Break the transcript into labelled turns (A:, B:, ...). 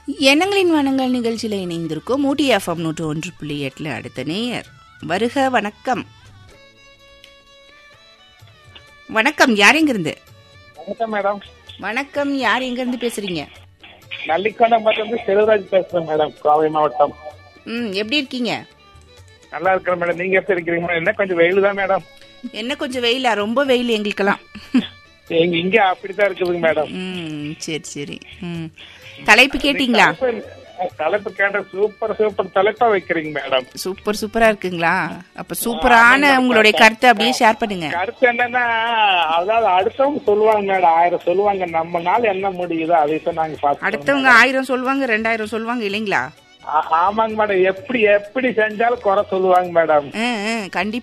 A: எண்ணங்களின் வனங்கள் நிகழ்ச்சியில் இணைந்திருக்கும் மூட்டி எஃப்எம் நூற்று ஒன்று புள்ளி எட்டுல அடுத்த நேயர் வருக வணக்கம் வணக்கம் யார் எங்கிருந்து
B: வணக்கம் மேடம்
A: வணக்கம் யார் எங்கிருந்து பேசுறீங்க
B: நல்லிக்கோணம் இருந்து செல்வராஜ் பேசுறேன் மேடம் கோவை மாவட்டம்
A: ம் எப்படி இருக்கீங்க
B: நல்லா இருக்கிறேன் மேடம் நீங்க எப்படி இருக்கிறீங்க மேடம் என்ன கொஞ்சம் வெயில் தான் மேடம்
A: என்ன கொஞ்சம் வெயிலா ரொம்ப வெயில் எங்களுக்கெல்லாம்
B: எங்க இங்க அப்படித்தான் இருக்குதுங்க மேடம்
A: ம் சரி சரி ம் தலைப்பு கேட்டிங்களா
B: தலைப்பு- தலைப்பு கேட்ட சூப்பர் சூப்பர் தலைப்பா வைக்கிறீங்க மேடம்
A: சூப்பர் சூப்பரா இருக்குங்களா அப்ப சூப்பரான உங்களுடைய கருத்தை அப்படியே ஷேர் பண்ணுங்க
B: கருத்து என்னன்னா அதாவது அடுத்தவங்க சொல்லுவாங்க மேடம் ஆயிரம் சொல்லுவாங்க நம்மனால என்ன முடியுதோ அதை தான் நாங்க பார்த்து
A: அடுத்தவங்க ஆயிரம் சொல்லுவாங்க ரெண்டாயிரம் சொல்லுவாங்க இல்லைங்களா
B: ஆமாங்க மேடம் எப்படி எப்படி செஞ்சாலும் குறை சொல்லுவாங்க மேடம்
A: ஆ, ஆ, கண்டிப்பா